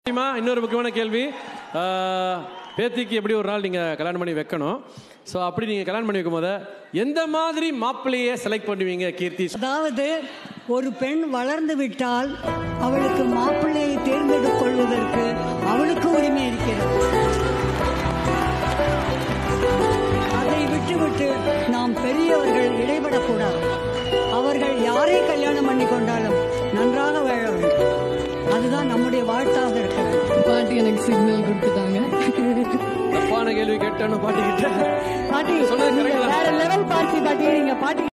முக்கியமா இன்னொரு முக்கியமான கேள்வி ஆஹ், பேத்திக்கு எப்படி ஒரு நாள் நீங்க கல்யாணம் பண்ணி வைக்கணும் ஸோ அப்படி நீங்க கல்யாணம் பண்ணி வைக்கும் போது எந்த மாதிரி மாப்பிள்ளையை செலக்ட் பண்ணுவீங்க கீர்த்தி அதாவது ஒரு பெண் வளர்ந்து விட்டால் அவளுக்கு மாப்பிள்ளையை தேர்ந்தெடுத்துக் கொள்வதற்கு அவளுக்கு உரிமை இருக்கிறது அதை விட்டுவிட்டு நாம் பெரியவர்கள் இடைபடக்கூடாது அவர்கள் யாரை கல்யாணம் பண்ணி கொண்டாலும் நன்றாக வாழ வேண்டும் அதுதான் நம்முடைய வாழ்த்தாக இருக்க வேண்டும் பாட்டி எனக்கு சிக்னல் கொடுத்துட்டாங்க தப்பான கேள்வி கேட்டானு பாட்டிக்கிட்ட பாட்டி சொன்னது correct நீங்க தான். வேற லெவல் பார்ட்டி பாட்டி நீங்க பாட்டி